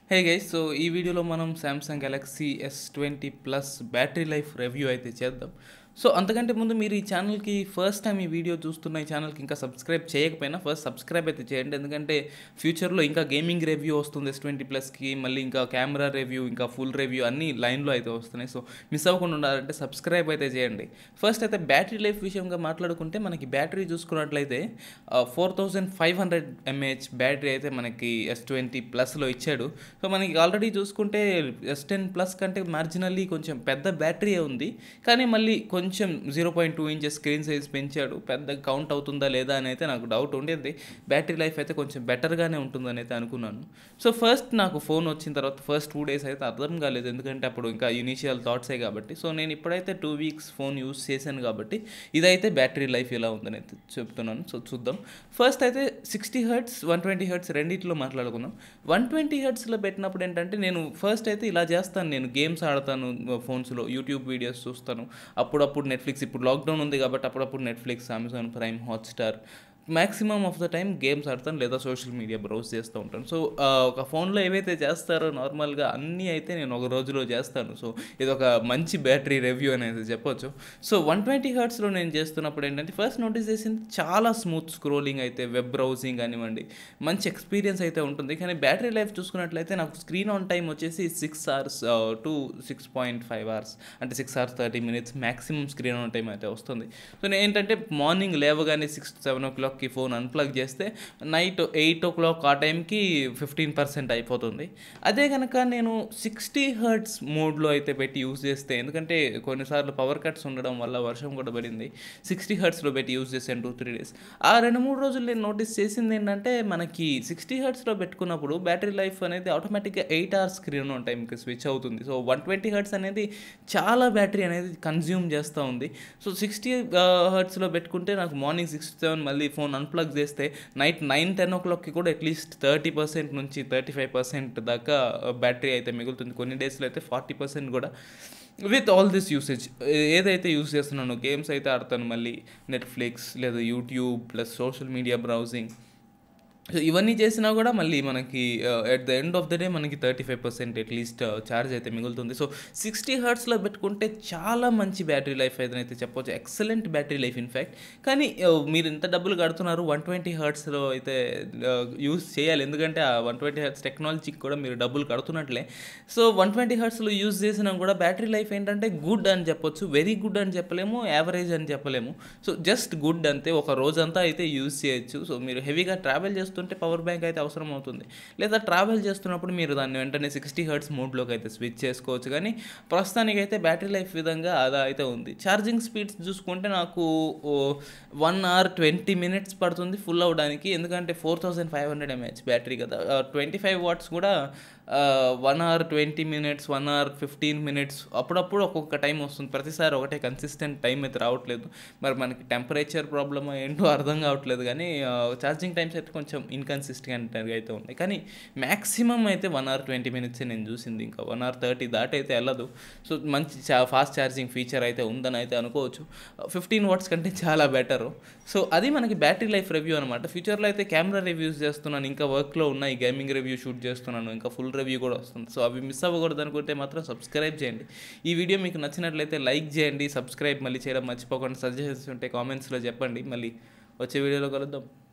hey guys so ఈ వీడియోలో మనం Samsung Galaxy S twenty plus battery life review అయితే చేద్దాం సో అంతకంటే ముందు మీరు ఈ ఛానల్కి ఫస్ట్ టైం ఈ వీడియో చూస్తున్న ఈ ఛానల్కి ఇంకా సబ్స్క్రైబ్ చేయకపోయినా ఫస్ట్ సబ్స్క్రైబ్ అయితే చేయండి ఎందుకంటే ఫ్యూచర్లో ఇంకా గేమింగ్ రివ్యూ వస్తుంది ఎస్ ట్వంటీ ప్లస్కి మళ్ళీ ఇంకా కెమెరా రివ్యూ ఇంకా ఫుల్ రివ్యూ అన్నీ లైన్లో అయితే వస్తున్నాయి సో మిస్ అవ్వకుండా ఉండాలంటే సబ్స్క్రైబ్ అయితే చేయండి ఫస్ట్ అయితే బ్యాటరీ లైఫ్ విషయంగా మాట్లాడుకుంటే మనకి బ్యాటరీ చూసుకున్నట్లయితే four thousand five hundred mAh battery అయితే మనకి ఎస్ ట్వంటీ ప్లస్లో ఇచ్చాడు సో మనకి ఆల్రెడీ చూసుకుంటే ఎస్ టెన్ ప్లస్ కంటే మార్జినల్లీ కొంచెం పెద్ద బ్యాటరీ ఉంది కానీ మళ్ళీ కొంచెం zero point two inches screen size పెంచాడు పెద్ద కౌంట్ అవుతుందా లేదా అని అయితే నాకు డౌట్ ఉండేది బ్యాటరీ లైఫ్ అయితే కొంచెం బెటర్గానే ఉంటుందని అయితే అనుకున్నాను సో ఫస్ట్ నాకు ఫోన్ వచ్చిన తర్వాత ఫస్ట్ టూ డేస్ అయితే అర్థం కాలేదు ఎందుకంటే అప్పుడు ఇంకా ఇనీషియల్ థాట్సే కాబట్టి సో నేను ఇప్పుడైతే టూ వీక్స్ ఫోన్ యూస్ చేశాను కాబట్టి ఇదైతే బ్యాటరీ లైఫ్ ఎలా ఉందని అయితే చెప్తున్నాను సో చూద్దాం ఫస్ట్ అయితే sixty hertz one twenty hertz రెండిట్లో మాట్లాడుకుందాం వన్ ట్వంటీ హర్ట్స్లో పెట్టినప్పుడు ఏంటంటే నేను ఫస్ట్ అయితే ఇలా చేస్తాను నేను గేమ్స్ ఆడతాను ఫోన్స్లో యూట్యూబ్ వీడియోస్ చూస్తాను అప్పుడప్పుడు నెట్ఫ్లిక్స్ ఇప్పుడు లాక్డౌన్ ఉంది కాబట్టి అప్పుడప్పుడు Netflix Amazon Prime Hotstar maximum of the time games ఆడతాను లేదా సోషల్ మీడియా బ్రౌజ్ చేస్తూ ఉంటాను సో ఒక ఫోన్లో ఏవైతే చేస్తారో నార్మల్గా అన్నీ అయితే నేను ఒక రోజులో చేస్తాను సో ఇది ఒక మంచి బ్యాటరీ రివ్యూ అనేది చెప్పొచ్చు సో వన్ ట్వంటీ హర్ట్స్లో నేను చేస్తున్నప్పుడు ఏంటంటే ఫస్ట్ నోటీస్ చేసింది చాలా స్మూత్ స్క్రోలింగ్ అయితే వెబ్ బ్రౌజింగ్ కానివ్వండి మంచి ఎక్స్పీరియన్స్ అయితే ఉంటుంది కానీ బ్యాటరీ లైఫ్ చూసుకున్నట్లయితే నాకు స్క్రీన్ ఆన్ టైం వచ్చేసి six hours to six point five hours అంటే six hours thirty minutes maximum screen on time అయితే వస్తుంది సో నేను ఏంటంటే మార్నింగ్ లేవగానే సిక్స్ సెవెన్ ఓ క్లాక్కి ఫోన్ అన్ప్లగ్ చేస్తే నైట్ ఎయిట్ ఓ క్లాక్ ఆ టైంకి ఫిఫ్టీన్ పర్సెంట్ అయిపోతుంది అదే కనుక నేను సిక్స్టీ హర్ట్స్ మోడ్లో అయితే పెట్టి యూస్ చేస్తే ఎందుకంటే కొన్నిసార్లు పవర్ కట్స్ ఉండడం వల్ల వర్షం కూడా పడింది సిక్స్టీ హర్ట్స్లో పెట్టి యూస్ చేశాను టూ త్రీ డేస్ ఆ రెండు మూడు రోజులు నేను నోటీస్ చేసింది ఏంటంటే మనకి సిక్స్టీ హర్ట్స్లో పెట్టుకున్నప్పుడు బ్యాటరీ లైఫ్ అనేది ఆటోమేటిక్గా ఎయిట్ అవర్స్ స్క్రీన్ ఆన్ టైంకి స్విచ్ అవుతుంది సో వన్ ట్వంటీ హర్ట్స్ అనేది చాలా బ్యాటరీ అనేది కన్జ్యూమ్ చేస్తూ ఉంది సో సిక్స్టీ హర్ట్స్లో పెట్టుకుంటే నాకు మార్నింగ్ సిక్స్ సెవెన్ మళ్ళీ ఫోన్ అన్ప్లగ్ చేస్తే నైట్ నైన్ టెన్ ఓ క్లాక్కి కూడా అట్లీస్ట్ థర్టీ పర్సెంట్ నుంచి థర్టీ ఫైవ్ పర్సెంట్ దాకా బ్యాటరీ అయితే మిగులుతుంది కొన్ని డేస్లో అయితే ఫార్టీ పర్సెంట్ కూడా విత్ ఆల్ దిస్ యూసేజ్ ఏదైతే యూస్ చేస్తున్నానో గేమ్స్ అయితే ఆడతాను మళ్ళీ నెట్ఫ్లిక్స్ లేదా YouTube plus social media browsing so ఇవన్నీ చేసినా కూడా మళ్ళీ మనకి at the end of the day మనకి thirty five percent at least charge అయితే మిగులుతుంది సో సిక్స్టీ హర్ట్స్లో పెట్టుకుంటే చాలా మంచి బ్యాటరీ లైఫ్ అయితే చెప్పొచ్చు ఎక్సలెంట్ బ్యాటరీ లైఫ్ ఇన్ఫ్యాక్ట్ కానీ మీరు ఇంత డబ్బులు కడుతున్నారు వన్ ట్వంటీ హర్ట్స్లో అయితే యూస్ చేయాలి ఎందుకంటే ఆ వన్ ట్వంటీ హర్ట్స్ టెక్నాలజీకి కూడా మీరు డబ్బులు కడుతున్నట్లే సో వన్ ట్వంటీ హర్ట్స్లో యూస్ చేసినా కూడా బ్యాటరీ లైఫ్ ఏంటంటే గుడ్ అని చెప్పొచ్చు వెరీ గుడ్ అని చెప్పలేము యావరేజ్ అని చెప్పలేము సో జస్ట్ గుడ్ అంతే ఒక రోజంతా అయితే యూస్ చేయొచ్చు సో మీరు హెవీగా ట్రావెల్ చేస్తూ చేస్తుంటే పవర్ బ్యాంక్ అయితే అవసరం అవుతుంది లేదా ట్రావెల్ చేస్తున్నప్పుడు మీరు దాన్ని వెంటనే సిక్స్టీ హర్ట్స్ మోడ్లోకి అయితే స్విచ్ చేసుకోవచ్చు కానీ ప్రస్తుతానికి అయితే బ్యాటరీ లైఫ్ విధంగా అదా అయితే ఉంది ఛార్జింగ్ స్పీడ్స్ చూసుకుంటే నాకు వన్ అవర్ ట్వంటీ మినిట్స్ పడుతుంది ఫుల్ అవ్వడానికి ఎందుకంటే four thousand five hundred mAh battery కదా ట్వంటీ ఫైవ్ వాట్స్ కూడా one hour twenty minutes one hour fifteen minutes అప్పుడప్పుడు ఒక్కొక్క టైం వస్తుంది ప్రతిసారి ఒకటే కన్సిస్టెంట్ టైం అయితే రావట్లేదు మరి మనకి టెంపరేచర్ ప్రాబ్లమ్ ఏంటో అర్థం కావట్లేదు కానీ ఛార్జింగ్ టైమ్స్ అయితే కొంచెం ఇన్కన్సిస్టెంట్గా అయితే ఉన్నాయి కానీ మ్యాక్సిమం అయితే వన్ అవర్ ట్వంటీ మినిట్స్ నేను చూసింది ఇంకా వన్ అవర్ థర్టీ దాటి అయితే వెళ్ళదు సో మంచి ఫాస్ట్ ఛార్జింగ్ ఫీచర్ అయితే ఉందని అయితే అనుకోవచ్చు ఫిఫ్టీన్ వాట్స్ కంటే చాలా బెటర్ సో అది మనకి బ్యాటరీ లైఫ్ రివ్యూ అనమాట ఫ్యూచర్లో అయితే కెమెరా రివ్యూస్ చేస్తున్నాను ఇంకా వర్క్లో ఉన్నాయి గేమింగ్ రివ్యూ షూట్ చేస్తున్నాను ఇంకా ఫుల్ రివ్యూ కూడా వస్తుంది సో అవి మిస్ అవ్వకూడదు అనుకుంటే మాత్రం సబ్స్క్రైబ్ చేయండి ఈ వీడియో మీకు నచ్చినట్లయితే లైక్ చేయండి సబ్స్క్రైబ్ మళ్ళీ చేయడం మర్చిపోకుండా సజెషన్స్ ఉంటే కామెంట్స్లో చెప్పండి మళ్ళీ వచ్చే వీడియోలో కలుద్దాం